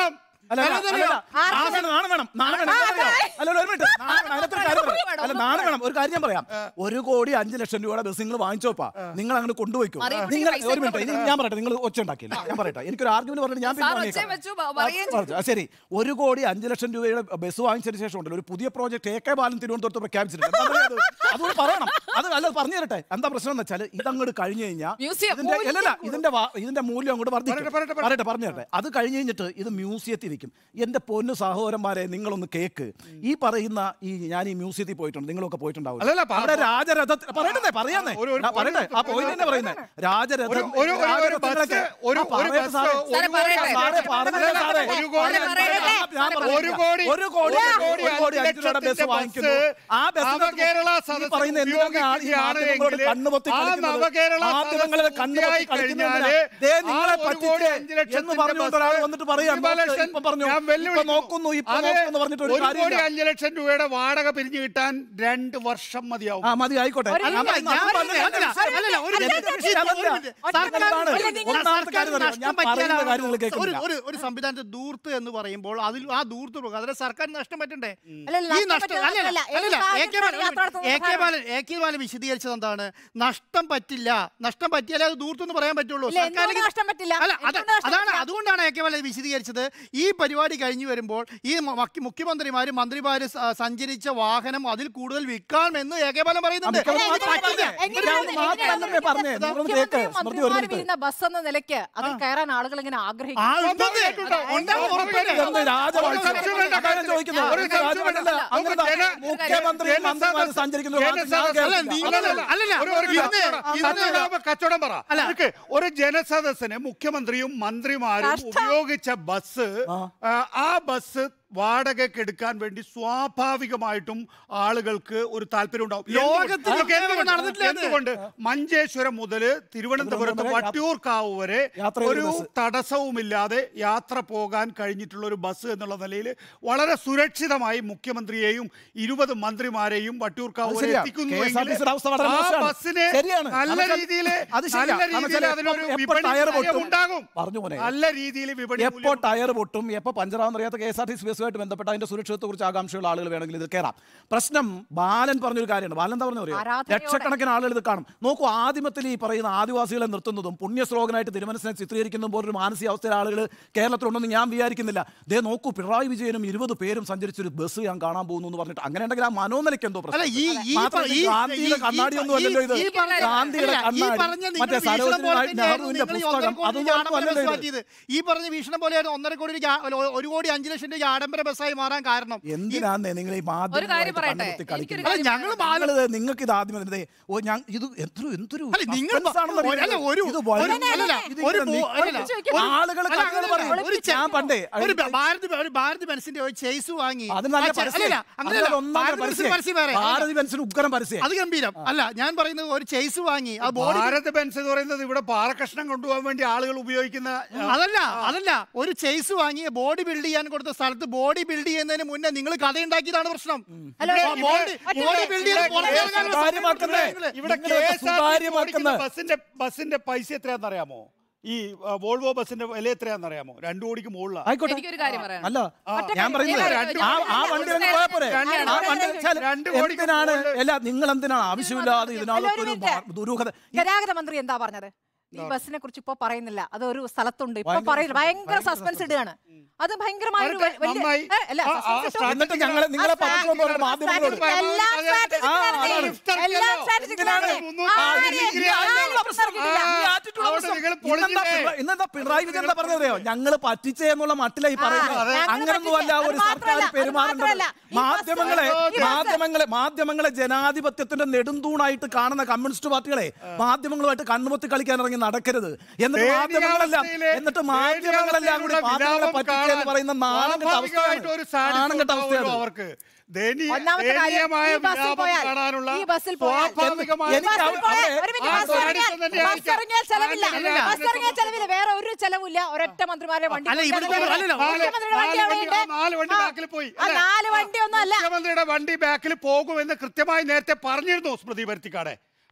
അല്ല, അല്ല, അല്ല, അല്ല, നാണം വേണം, നാണം വേണം, നാണം വേണം, എന്താ അറിയോ? അല്ല, അല്ല, ഒരു മിനിറ്റ്, നാണം വേണം, അതിനകത്തൊരു കാര്യം പറയാം. അല്ല, നാണം വേണം, ഒരു കാര്യം ഞാൻ പറയാം ഒരു കോടി അഞ്ച് ലക്ഷം രൂപയുടെ ബസ് നിങ്ങൾ വാങ്ങിച്ചോപ്പാ നിങ്ങൾ അങ്ങോട്ട് കൊണ്ടുപോയിക്കോ മറിയം നിങ്ങൾ പൈസ ഒരു മിനിറ്റ് കൊടുക്കണം. ഇനി ഞാൻ പറയട്ടെ നിങ്ങൾ ഒച്ച ഉണ്ടാക്കിയില്ല ഞാൻ പറയട്ടെ എനിക്കൊരു ആർഗ്യുമെന്റ് പറഞ്ഞിട്ട് ഞാൻ പിന്നെ സാർ വാങ്ങിയേക്കാം. ഒച്ചയും വെച്ചു, ബ- പറയുകയും ആ, പറഞ്ഞു. ആ, ശരി ഒരു കോടി അഞ്ച് ലക്ഷം രൂപയുടെ ബസ് വാങ്ങിച്ചതിന് ശേഷം ഉണ്ടല്ലോ ഒരു പുതിയ പ്രോജക്ട് എ കെ ബാലൻ തിരുവനന്തപുരത്ത് പ്രഖ്യാപിച്ചിട്ടുണ്ട് എന്താ പറയാ അത്? അതുകൊണ്ട് പറയണം അത് അല്ല പറഞ്ഞു തരട്ടെ എന്താ പ്രശ്നം എന്ന് വെച്ചാൽ ഇതങ്ങോട്ട് കഴിഞ്ഞു കഴിഞ്ഞാൽ Museum. ഇതിന്റെ അല്ലല്ല ഇതിന്റെ വാ- ഇതിന്റെ മൂല്യം അങ്ങോട്ട് വർദ്ധിക്കും പറയട്ടെ, പറയട്ടെ, പറയട്ടെ പറഞ്ഞു തരട്ടെ അത് കഴിഞ്ഞ് കഴിഞ്ഞിട്ട് ഇത് മ്യൂസിയത്തിൽ ഇരിക്കും എന്റെ പൊന്നു സഹോദരന്മാരെ നിങ്ങളൊന്ന് കേക്ക് ഈ പറയുന്ന ഈ ഞാൻ ഈ മ്യൂസിയത്തിൽ പോയിട്ടുണ്ട് നിങ്ങളൊക്കെ പോയിട്ടുണ്ടാവും അല്ലല്ല, പറ- അവിടെ രാജരഥത്തിൽ പറയട്ടെ പറയാന്നേ ഒരു- ഒരു- ഞാൻ പറയട്ടെ ആ ഒരു- പോയിന്റ് തന്നെ പറയുന്നത് രാജരഥം ഒരു- ഒരു- ഒരു- ഒരു ബസ്, രാജരഥങ്ങളൊക്കെ- ഒരു- ആ, പറയട്ടെ ഒരു ബസ്, സാറേ. ഒരു സാറേ, കോടി പറയട്ടെ. സാറേ, പറഞ്ഞില്ലേ സാറേ? ഒരു കോടി സാറേ, പറയട്ടെ. ഞാൻ പറഞ്ഞില്ല. ഒരു കോടി ഒരു കോടി ഒരു ഒരു കോടി അഞ്ച് രൂപയുടെ ബസ് ലക്ഷത്തിന്റെ വാങ്ങിക്കുന്നു ആ ബസ് നവകേരള സദസ്സ് പറയുന്ന എന്തിനാണ് ഈ മാധ്യമങ്ങളോട് ഉപയോഗിക്കുകയാണെങ്കിൽ കണ്ണുപൊത്തി ആ കളിക്കുന്നത് നവകേരള മാധ്യമങ്ങളെ സദസ്സ് കണ്ണുപൊത്തി പൂർത്തിയായി കളിക്കുന്നതിനാ കഴിഞ്ഞാല് ദേ ആ നിങ്ങളെ ഒരു കോടി പറ്റിച്ച് അഞ്ച് എന്ന് ലക്ഷത്തിന്റെ പറഞ്ഞുകൊണ്ട് ഒരാൾ വന്നിട്ട് പറയാം ബാലകൃഷ്ണൻ, ഇപ്പൊ പറഞ്ഞു ഞാൻ ഇപ്പൊ വെല്ലുവിളിക്കുന്നു. നോക്കുന്നു ഇപ്പൊ അതെ, നോക്കുന്നു പറഞ്ഞിട്ട് ഒരു ഒരു കോടി കാര്യമില്ല അഞ്ച് ലക്ഷം രൂപയുടെ വാടക പിരിഞ്ഞു കിട്ടാൻ രണ്ട് വർഷം മതിയാവും ആ മതി ആയിക്കോട്ടെ ഒരു ഞാൻ മിനിറ്റ്, പറയുന്നത് ഞാൻ അതല്ല, പറഞ്ഞില്ല, അതല്ല, അല്ലല്ല, ഒരു എന്റെ മിനിറ്റ്, വിഷയം ഒരു അതല്ല. മിനിറ്റ്. സർക്കാർ സർക്കാർ- ആണ്. അല്ല, നിങ്ങൾ ഒന്നാമത്തെ കാര്യം സർക്കാർ അറിയാം. ഞാൻ നഷ്ടം പറയുന്ന പറ്റിയാലാണ് കാര്യം നിങ്ങൾ ഒരു കേൾക്കുന്നില്ല ഒരു ഒരു സംവിധാനത്തെ ദൂർത്ത് എന്ന് പറയുമ്പോൾ അതിൽ ആ ദൂർത്ത് പോകും അതിലെ സർക്കാർ നഷ്ടം പറ്റണ്ടേ അല്ലല്ല, ഈ നഷ്ടം നഷ്ടം പറ്റുന്നത് അല്ലല്ല അല്ല. അല്ലല്ല ഏത് എ കെ ബാലൻ യാത്ര നടത്തുന്ന എ കെ പ്രധാനമാണ്. ബാലൻ എ കെ ബാലൻ വിശദീകരിച്ചത് എന്താണ് നഷ്ടം പറ്റില്ല നഷ്ടം പറ്റിയാലേ അത് ദൂർത്തെന്ന് പറയാൻ പറ്റുള്ളൂ ഇല്ല, എന്തുകൊണ്ട് സർക്കാരിലേക്ക് നഷ്ടം പറ്റില്ല? അല്ല അത് എന്തുകൊണ്ട് നഷ്ടം അതാണ് പറ്റില്ല? അതുകൊണ്ടാണ് എ കെ ബാലൻ വിശദീകരിച്ചത് ഈ പരിപാടി കഴിഞ്ഞു വരുമ്പോൾ ഈ മ- മക്കി- മുഖ്യമന്ത്രിമാരും മന്ത്രിമാരും സ- സഞ്ചരിച്ച വാഹനം അതിൽ കൂടുതൽ വിൽക്കാമെന്ന് എ കെ ബാലൻ പറയുന്നുണ്ട് മിക്കവാറും അല്ല, മാത്രമേ എങ്ങനെയാണ് പറഞ്ഞേ. എങ്ങനെയാണ് ഇവര് മാത്രമല്ലേ പറഞ്ഞേ? എങ്ങനെയാണ് നിങ്ങളൊന്ന് മുഖ്യമന്ത്രിയും കേൾക്ക്. സ്മൃതി ഒരു മന്ത്രിമാരും മിനിറ്റ്. ഇരുന്ന ബസ് എന്ന നിലയ്ക്ക് അതിൽ കയറാൻ ആളുകൾ ഇങ്ങനെ ആഗ്രഹിക്കും ആ, ഉണ്ടെന്ന്. ഉണ്ടെന്ന് ഉറപ്പല്ലേ? ഇതെന്ത് രാജവാഴ്ച? ഒരു സംശയം വേണ്ട. അതാണ് ഞാൻ ചോദിക്കുന്നത്. ഒരു ഇതെന്ത് സംശയം വേണ്ട. രാജവാഴ്ച? അങ്ങനെ നമുക്ക് ജന- മുഖ്യമന്ത്രി ജന- മന്ത്രിമാർ ജന- സഞ്ചരിക്കുന്ന ഒരു വാക്ക് ഞാൻ ജനസദസ്സ് അല്ല, കേൾക്കില്ല. നിങ്ങൾ- അല്ലല്ല, അല്ലല്ല, ഒരു- ഒരു ഇന്ന് കച്ചവടം- ഇന്ന് കച്ചവടം- കച്ചവടം പറ അല്ല. നിനക്ക് ഒരു ജനസദസ്സിന് മുഖ്യമന്ത്രിയും മന്ത്രിമാരും കഷ്ടം. ഉപയോഗിച്ച ബസ് ആ. ആ, ആ ബസ് വാടകയ്ക്ക് എടുക്കാൻ വേണ്ടി സ്വാഭാവികമായിട്ടും ആളുകൾക്ക് ഒരു താല്പര്യം ഉണ്ടാവും ലോകത്ത് എന്തുകൊണ്ട്? ഇതൊക്കെ എന്തുകൊണ്ട്? നടന്നിട്ടില്ല അത്. എന്തുകൊണ്ട് മഞ്ചേശ്വരം മുതൽ തിരുവനന്തപുരത്ത് തിരുവനന്തപുരം വട്ടിയൂർക്കാവ് വരെ യാത്ര ചെയ്ത ഒരു ബസ്. തടസ്സവുമില്ലാതെ യാത്ര പോകാൻ കഴിഞ്ഞിട്ടുള്ള ഒരു ബസ് എന്നുള്ള നിലയിൽ വളരെ സുരക്ഷിതമായി മുഖ്യമന്ത്രിയെയും ഇരുപത് മന്ത്രിമാരെയും വട്ടിയൂർക്കാവ് അത് വരെ ശരിയാ. എത്തിക്കുന്നുവെങ്കിൽ KSRTC യുടെ അവസ്ഥ വളരെ ആ മോശമാണ്. ബസ്സിനെ ശരിയാണ്. നല്ല കാരണം വെച്ചാൽ- രീതിയിൽ അത് ശരിയാ. നല്ല കാരണം രീതിയിൽ വെച്ചാൽ അതിനൊരു എപ്പോ- വിപണി എപ്പോ ടയർ മൂല്യം പൊട്ടും. ഉണ്ടാകും പറഞ്ഞു മോനെ. നല്ല രീതിയിൽ വിപണി എപ്പോ മൂല്യം ടയർ പൊട്ടും എപ്പോ പഞ്ചറാവെന്ന് അറിയാത്ത K S R T C ബസ്സുമായിട്ട് ബന്ധപ്പെട്ട അതിന്റെ സുരക്ഷിതത്തെ കുറിച്ച് ആകാംക്ഷയുള്ള ആളുകൾ വേണമെങ്കിൽ ഇത് കയറാം പ്രശ്നം ബാലൻ പറഞ്ഞൊരു കാര്യമാണ് ബാലൻ എന്താ പറഞ്ഞു അറിയോ ആരാധനയോടെ. ലക്ഷക്കണക്കിന് ആളുകൾ ഇത് കാണും നോക്കൂ ആദ്യമത്തിൽ ഈ പറയുന്ന ആദിവാസികളെ നിർത്തുന്നതും പുണ്യശ്ലോകനായിട്ട് തിരുമനസിനെ ചിത്രീകരിക്കുന്നതും പോലൊരു മാനസികാവസ്ഥയിലെ ആളുകൾ കേരളത്തിലുണ്ടെന്ന് ഞാൻ വിചാരിക്കുന്നില്ല ദേ നോക്കൂ പിണറായി വിജയനും ഇരുപത് പേരും സഞ്ചരിച്ചൊരു ബസ് ഞാൻ കാണാൻ പോകുന്നു എന്ന് പറഞ്ഞിട്ട് അങ്ങനെ ഉണ്ടെങ്കിൽ ആ മനോനിലയ്ക്ക് എന്തോ അല്ല ഈ ഈ മാത്രമല്ല, ഈ- ഗാന്ധിയുടെ ഈ- കണ്ണാടിയൊന്നും ഈ- അല്ലല്ലോ ഇത് ഈ പറഞ്ഞ- ഗാന്ധിയുടെ അല്ല, ഈ കണ്ണാടി പറഞ്ഞ നിങ്ങൾ മറ്റേ വീക്ഷണം സരോജിനി പോലെ നായിഡു തന്നെയായിരുന്നു നെഹ്റുവിന്റെ നിങ്ങൾ ഈ പുസ്തകം ഒന്നര കോടി അതൊന്നും ആഡംബര അല്ലല്ലോ ബസ് ഇത് മാറ്റിയത്. ഈ പറഞ്ഞ വീക്ഷണം പോലെയായിരുന്നു ഒന്നര കോടി ഒരു ജാ- ഒരു- ഒരു കോടി അഞ്ചു ലക്ഷം രൂപ ആഡംബര ബസ്സായി മാറാൻ കാരണം ഈ- എന്തിനാന്നേ നിങ്ങൾ ഈ ഒരു കാര്യം പറയട്ടെ. മാധ്യമം എനിക്കൊരു കളിക്കുന്നത് അല്ല ഞങ്ങൾ നിങ്ങളിത് നിങ്ങൾക്ക് ഇത് ആദ്യം വരുന്നത് ഓ ഞാൻ ഇത് എന്തൊരു എന്തൊരു അല്ല നിങ്ങൾ suspense ആണെന്ന് അറിയോ? അല്ല ഒരു ഇത് ഒരു- വളരെ- അല്ലല്ല, ഇത് ഒരു ഇങ്ങനെ ബോ- അല്ലല്ല, നിൽക്കണം. ഒരു- ആളുകൾ അല്ല, കഥകൾ അങ്ങനെയല്ല, പറയും. ഒരു ഞാൻ പണ്ടേ ഒരു ഭാരത് ഒരു ഭാരത് ബെൻസിന്റെ ഒരു ചേസ് വാങ്ങി അത് നല്ല ആ ചെ- പരസ്യം. അല്ലല്ല, അങ്ങനെയല്ല, അതിൽ ഒന്നാമത്തെ ഭാരത് ബെൻസിന് പരസ്യം. പരസ്യം വേറെ ഭാരതി ബെൻസിന് ഉഗ്രം പരസ്യം അത് ഗംഭീരം അല്ല ഞാൻ പറയുന്നത് ഒരു ചേസ് വാങ്ങി ആ ബോഡി ഭാരത് ബെൻസ് എന്ന് പറയുന്നത് ഇവിടെ പാറക്കഷ്ണം കൊണ്ടുപോകാൻ വേണ്ടി ആളുകൾ ഉപയോഗിക്കുന്ന ആ, അതല്ല അതല്ല ഒരു ചേസ് വാങ്ങി ബോഡി ബിൽഡ് ചെയ്യാൻ കൊടുത്ത സ്ഥലത്ത് ബോഡി ബിൽഡ് ചെയ്യുന്നതിന് മുന്നേ നിങ്ങൾ കഥ ഉണ്ടാക്കിയതാണ് പ്രശ്നം അല്ല, ബോഡി ബോഡി ബിൽഡ് ചെയ്ത് പുറത്തിറങ്ങാനുള്ള സ്വകാര്യമാക്കുന്നേ. സമയം ഇവിടെ നിങ്ങൾ KSRTC സുതാര്യമാക്കുന്ന- ഓടിക്കുന്ന ബസിന്റെ ബസിന്റെ പൈസ എത്രയാണെന്ന് അറിയാമോ ഈ ആ, വോൾവോ ബസിന്റെ വില എത്രയാണെന്ന് അറിയാമോ രണ്ടു കോടിക്ക് മുകളിലാണ് ആയിക്കോട്ടെ എനിക്കൊരു കാര്യം പറയാം അല്ല ഞാൻ കാര്യം. പറയുന്നത് രണ്ട് ആ ആ വണ്ടി അങ്ങ് പോയാ പോരെ രണ്ട് ആ വണ്ടി വെച്ചാൽ രണ്ട് കോടിക്ക് എന്തിനാണ് മുകളിൽ- അല്ല നിങ്ങൾ എന്തിനാണ് ആവശ്യമില്ലാതെ ഇതിനകത്ത് ഒരു മിനിറ്റ്. ദുരൂഹത ഈ ഗതാഗത മന്ത്രി എന്താ പറഞ്ഞത് ഈ ബസ്സിനെ കുറിച്ച് ഇപ്പൊ പറയുന്നില്ല അത് ഒരു സ്ഥലത്തുണ്ട് ഇപ്പൊ പറയുന്നില്ല ഭയങ്കര സസ്പെൻസ് ഇടുകയാണ് അത് ഭയങ്കരമായ ഒരു അവർക്ക് വലിയ- നന്നായി ഏ, അല്ല, ആ, ആ, suspense ഇട്ടു. strategy എന്നിട്ട് ഞങ്ങളെ നിങ്ങളെ പത്രത്തിൽ പോലെ മാധ്യമങ്ങളോട് എല്ലാം strategic ആ, ആണേ. അതാണ്. എല്ലാം strategic എന്തിനാണ് ആണേ. മുന്നൂറ്റി ആരെ- അറുപത് ഡിഗ്രി ആരെയും ആണല്ലോ. പ്രശ്നം കിട്ടില്ല. ആ, ഈ attitude ഉള്ള അവിടെ പ്രശ്നം. നിങ്ങൾ ഇന്നെന്താ പൊളിഞ്ഞില്ലേ? പിണറായി- ഇന്നെന്താ പിണറായി വിജയൻ എന്താ പറഞ്ഞതോ ഞങ്ങള് പറ്റിച്ചേ എന്നുള്ള മട്ടിലായി പറയുന്നത് അതെ. ഞങ്ങള് അങ്ങനൊന്നുമല്ല പറ്റിച്ചേ. ഒരു അത് സർക്കാർ മാത്രമല്ല, അത് പെരുമാറേണ്ടത് മാത്രമല്ല. ഈ മാധ്യമങ്ങളെ ബസ്- ഈ ബസ്- മാധ്യമങ്ങളെ മാധ്യമങ്ങളെ ജനാധിപത്യത്തിന്റെ നെടുന്തൂണായിട്ട് കാണുന്ന കമ്മ്യൂണിസ്റ്റ് പാർട്ടികളെ മാധ്യമങ്ങളുമായിട്ട് കണ്ണുമൊത്തി കളിക്കാൻ ഇറങ്ങി നടക്കരുത് എന്നിട്ട് മാധ്യമങ്ങളെല്ലാം ദയനീയാവസ്ഥയിലെ- എന്നിട്ട് മാധ്യമങ്ങളെല്ലാം കൂടി ദയനീയാവസ്ഥയിലുള്ള പാർട്ടികളെ വിലാപം പറ്റിക്കുക എന്ന് കാണാൻ പറയുന്ന നാണം കെട്ട സ്വാഭാവികമായിട്ട് ഒരു അവസ്ഥയാണ് സാഡിസം നാണം കെട്ട ഉണ്ടാവുമല്ലോ അവസ്ഥയാണ് അവർക്ക് ദയനീയ- ഒന്നാമത്തെ കാര്യം, ദയനീയമായ ഈ ബസ്സിൽ വിലാപം പോയാൽ, കാണാനുള്ള ഈ ബസ്സിൽ പോയാൽ, സ്വാഭാവികമായ ഈ ബസ്സിൽ എനിക്ക് പോയാൽ, അവിടെ- ഒരു മിനിറ്റ്, ആ ബസ് ഇറങ്ങിയാൽ- സാഡിസം തന്നെ ബസ് ആയിരിക്കാം. ഇറങ്ങിയാൽ ചെലവില്ല അല്ലല്ല, ബസ് ഇറങ്ങിയാൽ ചെലവില്ല വേറെ ഒരു ചെലവില്ല ഒരൊറ്റ മന്ത്രിമാരെ വണ്ടി അല്ല, ഇവിടെ കൊണ്ടുവരാൻ അല്ലല്ല, നാല് മുഖ്യമന്ത്രിയുടെ വണ്ടി നാല് അവിടെയുണ്ട്. വണ്ടി- നാല് വണ്ടി ആ, ബാക്കിൽ പോയി ആ, അല്ലേ? നാല് വണ്ടി ഒന്നും അല്ല മുഖ്യമന്ത്രിയുടെ വണ്ടി ബാക്കിൽ പോകുമെന്ന് കൃത്യമായി നേരത്തെ പറഞ്ഞിരുന്നു സ്മൃതി പരുത്തിക്കാടെ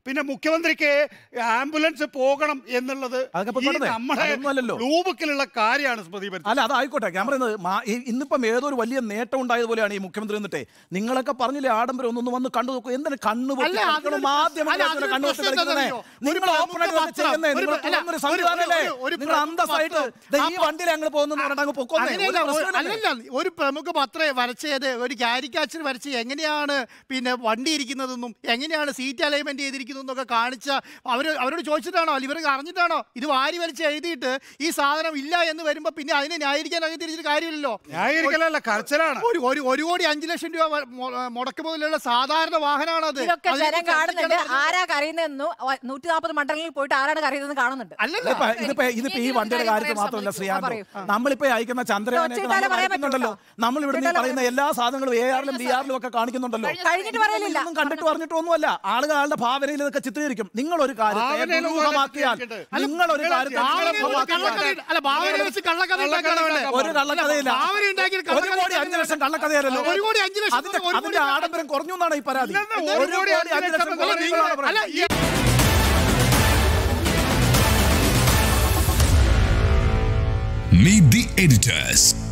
പിന്നെ മുഖ്യമന്ത്രിക്ക് ആംബുലൻസ് പോകണം എന്നുള്ളത് അതൊക്കെ ഈ പൊയ്ക്കോട്ടെ. നമ്മുടെ അതൊന്നുമല്ലല്ലോ. ബ്ലൂ ബുക്കിലുള്ള കാര്യമാണ് സ്മൃതി പറ്റി അല്ല അത് ആയിക്കോട്ടെ ഞാൻ പറയുന്നത് മാ- ഈ- ഇന്നിപ്പം ഏതോ ഒരു വലിയ നേട്ടം ഉണ്ടായതുപോലെയാണ് ഈ മുഖ്യമന്ത്രി എന്നിട്ടേ നിങ്ങളൊക്കെ പറഞ്ഞില്ലേ ആഡംബരം ഒന്നൊന്ന് വന്ന് കണ്ടു നോക്കൂ എന്തിനാ കണ്ണു പൊത്തി അല്ല, കളിക്കണം? അതിനൊരു മാധ്യമങ്ങൾ അല്ല, അതിനെ അതിനൊരു കണ്ണു പൊത്തി പ്രശ്നം കളിക്കുന്നേ? എന്താണെന്നറിയോ? ഒരു നിങ്ങൾ പ്രമുഖ ഓപ്പണായിട്ട് വന്ന് പത്രം, ചെയ്യുന്നേ ഒരു നിങ്ങൾ അല്ല, തുറന്നൊരു ഒരു- സംവിധാനമല്ലേ ഒരു- ഒരു നിങ്ങൾ പ്രമുഖ അന്തസ്സായിട്ട് പത്രം. ദേ ഈ അപ്പൊ- വണ്ടിയിൽ ഞങ്ങൾ പോകുന്നു പറഞ്ഞിട്ട് അങ്ങ് പൊക്കോന്നേ ഒരു അങ്ങനെയല്ല, ഒരു- പ്രശ്നമില്ലല്ലേ? അല്ലല്ല ഒരു പ്രമുഖ പത്രം വരച്ചത് ഒരു കാരിക്കാച്ചർ വരച്ച് എങ്ങനെയാണ് പിന്നെ വണ്ടി ഇരിക്കുന്നതെന്നും എങ്ങനെയാണ് സീറ്റ് അലൈൻമെന്റ് ചെയ്തിരിക്കുന്നതെന്നൊക്കെ കാണിച്ച അവർ അവരോട് ചോദിച്ചിട്ടാണോ ഇവർ അറിഞ്ഞിട്ടാണോ ഇത് വാരി വലിച്ച് എഴുതിയിട്ട് ഈ സാധനം ഇല്ല എന്ന് വരുമ്പോ പിന്നെ അതിനെ ന്യായീകരിക്കാൻ അങ്ങനെ തിരിച്ചിട്ട് കാര്യമില്ലല്ലോ ന്യായീകരിക്കലല്ല കരച്ചിലാണ് ഒരു ഒരു ഒരു കോടി അഞ്ചു ലക്ഷം രൂപ വ- മൊ- മുടക്ക് മുതലുള്ള സാധാരണ വാഹനമാണ് അത് ഇതൊക്കെ ജനം അതിനെക്കുറിച്ച് കാണുന്നുണ്ട് അന്വേഷിക്കണം. ആരാ കരയുന്നതെന്നു നൂറ്റി നാൽപ്പത് മണ്ഡലങ്ങളിൽ പോയിട്ട് ആരാണ് കരയുന്നതെന്ന് കാണുന്നുണ്ട് അല്ലല്ല ഇതിപ്പോ ഇതിപ്പോ ഇതിപ്പോ ഈ എനിക്ക് വണ്ടിയുടെ ഒരു കാര്യത്തിൽ കാര്യം മാത്രമല്ല പറയാൻ ശ്രീയാന്തോ പറയൂ. നമ്മളിപ്പോ അയക്കുന്ന ചന്ദ്രയാനൊക്കെ ഒച്ചയിട്ടാലേ നമ്മൾ പറയാൻ അയക്കുന്നുണ്ടല്ലോ പറ്റുള്ളൂ. നമ്മൾ ഇവിടെ ഒച്ചയിട്ടാലേ പറയുന്ന എല്ലാ സാധനങ്ങളും എ ആറിലും ബി ആറിലും ഒക്കെ കാണിക്കുന്നുണ്ടല്ലോ കഴിഞ്ഞിട്ട് പറയലില്ല ഒന്നും കണ്ടിട്ട് പറഞ്ഞിട്ടൊന്നുമല്ല ആളുകൾ ആളുടെ ഭാവനയിൽ ഇതൊക്കെ ചിത്രീകരിക്കും നിങ്ങൾ ഒരു കാര്യത്തെ ഭാവനയിൽ ദുരൂഹമാക്കിയാൽ ചിത്രീകരിക്കട്ടെ. നിങ്ങൾ ഒരു കാര്യത്തെ ഭാവനയിൽ വെച്ച് ദുരൂഹമാക്കിയാൽ കള്ളക്കഥ- അല്ല ഭാവനയിൽ വെച്ച് കള്ളക്കഥ ഉണ്ടാക്കുകയാണ് വേണ്ടത്. ഒരു കള്ളക്കഥയില്ല ഭാവന ഉണ്ടാക്കിയ ഒരു കള്ളക്കഥ കോടി അഞ്ചു ലക്ഷം കള്ളക്കഥയല്ലോ ഒരു കോടി അഞ്ച് ലക്ഷം അതിന്റെ ഒരു കോടി അതിന്റെ ആഡംബരം കുറഞ്ഞു എന്നാണ് ഈ പരാതി ഇല്ലെന്ന് ഒരു കോടി അഞ്ചു ലക്ഷം എന്നല്ല കുറഞ്ഞു എന്നാണ് അല്ല പറയുന്നത്. ഈ Meet the editors.